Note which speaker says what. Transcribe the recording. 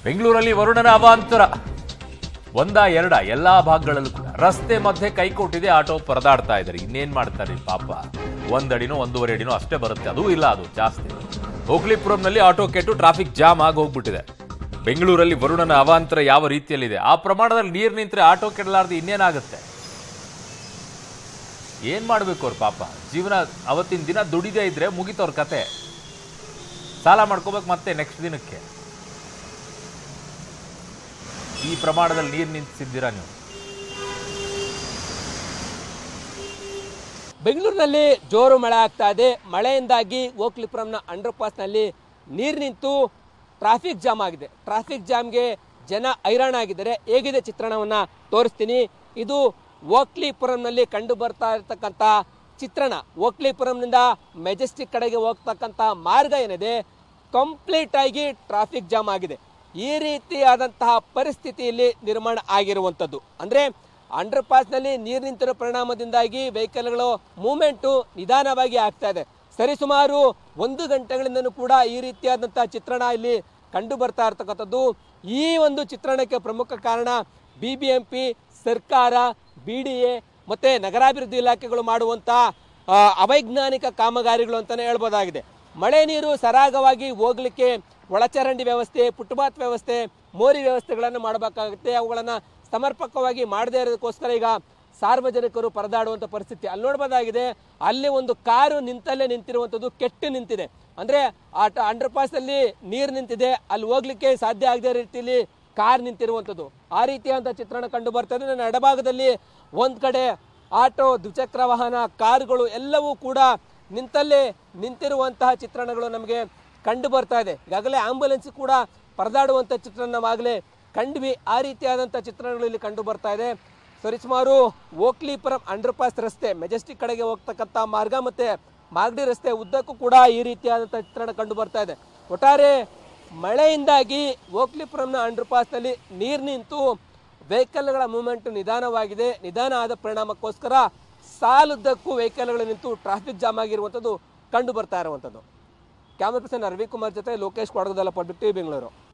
Speaker 1: ಬೆಂಗಳೂರಲ್ಲಿ ವರುಣನ ಅವಾಂತರ ಒಂದ ಎರಡ ಎಲ್ಲಾ ಭಾಗಗಳಲ್ಲೂ ಕೂಡ ರಸ್ತೆ ಮಧ್ಯೆ ಕೈ ಕೊಟ್ಟಿದೆ ಆಟೋ ಪರದಾಡ್ತಾ ಇದ್ದಾರೆ ಇನ್ನೇನ್ ಮಾಡ್ತಾರೆ ಪಾಪ ಒಂದಡಿನೋ ಒಂದೂವರೆ ಅಡಿನೋ ಅಷ್ಟೇ ಬರುತ್ತೆ ಅದು ಇಲ್ಲ ಅದು ಜಾಸ್ತಿ ಹೋಗ್ಲಿಪುರಂನಲ್ಲಿ ಆಟೋ ಕೆಟ್ಟು ಟ್ರಾಫಿಕ್ ಜಾಮ್ ಆಗಿ ಹೋಗ್ಬಿಟ್ಟಿದೆ ಬೆಂಗಳೂರಲ್ಲಿ ವರುಣನ ಅವಾಂತರ ಯಾವ ರೀತಿಯಲ್ಲಿದೆ ಆ ಪ್ರಮಾಣದಲ್ಲಿ ನೀರು ನಿಂತ್ರೆ ಆಟೋ ಕೆಡಲಾರ್ದು ಇನ್ನೇನಾಗುತ್ತೆ ಏನ್ ಮಾಡ್ಬೇಕು ಅವ್ರ ಪಾಪ ಜೀವನ ಅವತ್ತಿನ ದಿನ ದುಡಿದೇ ಇದ್ರೆ ಮುಗಿತವ್ರ ಕತೆ ಸಾಲ ಮಾಡ್ಕೋಬೇಕು ಮತ್ತೆ ನೆಕ್ಸ್ಟ್ ದಿನಕ್ಕೆ ಈ ಪ್ರಮಾಣದಲ್ಲಿ ನೀರು ನಿಂತಿದ್ದೀರಾ ನೀವು
Speaker 2: ಬೆಂಗಳೂರಿನಲ್ಲಿ ಜೋರು ಮಳೆ ಆಗ್ತಾ ಇದೆ ಮಳೆಯಿಂದಾಗಿ ಓಕ್ಲಿಪುರಂನ ಅಂಡರ್ ಪಾಸ್ನಲ್ಲಿ ನೀರು ನಿಂತು ಟ್ರಾಫಿಕ್ ಜಾಮ್ ಆಗಿದೆ ಟ್ರಾಫಿಕ್ ಜಾಮ್ಗೆ ಜನ ಹೈರಾಣ ಆಗಿದ್ದಾರೆ ಹೇಗಿದೆ ಚಿತ್ರಣವನ್ನ ತೋರಿಸ್ತೀನಿ ಇದು ಓಕ್ಲಿಪುರಂನಲ್ಲಿ ಕಂಡು ಬರ್ತಾ ಇರತಕ್ಕಂಥ ಚಿತ್ರಣ ಓಕ್ಲಿಪುರಂನಿಂದ ಮೆಜೆಸ್ಟಿಕ್ ಕಡೆಗೆ ಹೋಗ್ತಕ್ಕಂಥ ಮಾರ್ಗ ಏನಿದೆ ಕಂಪ್ಲೀಟ್ ಆಗಿ ಟ್ರಾಫಿಕ್ ಜಾಮ್ ಆಗಿದೆ ಈ ರೀತಿಯಾದಂತಹ ಪರಿಸ್ಥಿತಿಯಲ್ಲಿ ನಿರ್ಮಾಣ ಆಗಿರುವಂಥದ್ದು ಅಂದ್ರೆ ಅಂಡರ್ ಪಾಸ್ನಲ್ಲಿ ನೀರು ನಿಂತಿರೋ ಪರಿಣಾಮದಿಂದಾಗಿ ವೆಹಿಕಲ್ಗಳು ಮೂವ್ಮೆಂಟು ನಿಧಾನವಾಗಿ ಆಗ್ತಾ ಇದೆ ಸರಿಸುಮಾರು ಒಂದು ಗಂಟೆಗಳಿಂದನೂ ಕೂಡ ಈ ರೀತಿಯಾದಂತಹ ಚಿತ್ರಣ ಇಲ್ಲಿ ಕಂಡು ಬರ್ತಾ ಇರ್ತಕ್ಕಂಥದ್ದು ಈ ಒಂದು ಚಿತ್ರಣಕ್ಕೆ ಪ್ರಮುಖ ಕಾರಣ ಬಿ ಬಿ ಎಂ ಪಿ ಸರ್ಕಾರ ಬಿ ಡಿ ಎ ಮತ್ತೆ ನಗರಾಭಿವೃದ್ಧಿ ಇಲಾಖೆಗಳು ಮಾಡುವಂತಹ ಆ, ಅವೈಜ್ಞಾನಿಕ ಕಾಮಗಾರಿಗಳು ಅಂತಾನೆ ಹೇಳ್ಬೋದಾಗಿದೆ ಮಳೆ ನೀರು ಸರಾಗವಾಗಿ ಹೋಗ್ಲಿಕ್ಕೆ ಒಳಚರಂಡಿ ವ್ಯವಸ್ಥೆ ಫುಟ್ಪಾತ್ ವ್ಯವಸ್ಥೆ ಮೋರಿ ವ್ಯವಸ್ಥೆಗಳನ್ನು ಮಾಡಬೇಕಾಗುತ್ತೆ ಅವುಗಳನ್ನು ಸಮರ್ಪಕವಾಗಿ ಮಾಡದೇ ಇರೋದಕ್ಕೋಸ್ಕರ ಈಗ ಸಾರ್ವಜನಿಕರು ಪರದಾಡುವಂಥ ಪರಿಸ್ಥಿತಿ ಅಲ್ಲಿ ನೋಡ್ಬೋದಾಗಿದೆ ಅಲ್ಲಿ ಒಂದು ಕಾರು ನಿಂತಲ್ಲೇ ನಿಂತಿರುವಂಥದ್ದು ಕೆಟ್ಟು ನಿಂತಿದೆ ಅಂದ್ರೆ ಆ ಅಂಡರ್ ಪಾಸ್ ಅಲ್ಲಿ ನೀರು ನಿಂತಿದೆ ಅಲ್ಲಿ ಹೋಗ್ಲಿಕ್ಕೆ ಸಾಧ್ಯ ಆಗದೇ ರೀತಿಯಲ್ಲಿ ಕಾರ್ ನಿಂತಿರುವಂಥದ್ದು ಆ ರೀತಿಯಾದಂಥ ಚಿತ್ರಣ ಕಂಡು ಬರ್ತದೆ ನನ್ನ ಎಡಭಾಗದಲ್ಲಿ ಒಂದ್ ಕಡೆ ಆಟೋ ದ್ವಿಚಕ್ರ ವಾಹನ ಕಾರುಗಳು ಎಲ್ಲವೂ ಕೂಡ ನಿಂತಲ್ಲೇ ನಿಂತಿರುವಂತಹ ಚಿತ್ರಣಗಳು ನಮಗೆ ಕಂಡು ಬರ್ತಾ ಇದೆ ಈಗಾಗಲೇ ಆಂಬುಲೆನ್ಸ್ ಕೂಡ ಪರದಾಡುವಂಥ ಚಿತ್ರಣ ನಾವಾಗಲೇ ಕಂಡ್ವಿ ಆ ರೀತಿಯಾದಂಥ ಚಿತ್ರಣಗಳು ಇಲ್ಲಿ ಕಂಡು ಬರ್ತಾ ಇದೆ ಸರಿಸುಮಾರು ಓಕ್ಲಿಪುರಂ ಅಂಡರ್ ಪಾಸ್ ರಸ್ತೆ ಮೆಜೆಸ್ಟಿಕ್ ಕಡೆಗೆ ಹೋಗ್ತಕ್ಕಂಥ ಮಾರ್ಗ ಮತ್ತೆ ಮಾಗಡಿ ರಸ್ತೆ ಉದ್ದಕ್ಕೂ ಕೂಡ ಈ ರೀತಿಯಾದಂಥ ಚಿತ್ರಣ ಕಂಡು ಬರ್ತಾ ಇದೆ ಒಟ್ಟಾರೆ ಮಳೆಯಿಂದಾಗಿ ಓಕ್ಲಿಪುರಂನ ಅಂಡರ್ ಪಾಸ್ನಲ್ಲಿ ನೀರು ನಿಂತು ವೆಹಿಕಲ್ಗಳ ಮೂವ್ಮೆಂಟ್ ನಿಧಾನವಾಗಿದೆ ನಿಧಾನ ಆದ ಪರಿಣಾಮಕ್ಕೋಸ್ಕರ ಸಾಲುದ್ದಕ್ಕೂ ವೆಹಿಕಲ್ಗಳು ನಿಂತು ಟ್ರಾಫಿಕ್ ಜಾಮ್ ಆಗಿರುವಂಥದ್ದು ಕಂಡು ಬರ್ತಾ ಇರುವಂಥದ್ದು ಕ್ಯಾಮರಾ ಪರ್ಸನ್ ರವಿಕುಮಾರ್ ಜೊತೆ ಲೋಕೇಶ್ ಕೊಡಗದಲ್ಲ ಪಬ್ಲಿಕ್ ಟಿವಿ ಬೆಂಗಳೂರು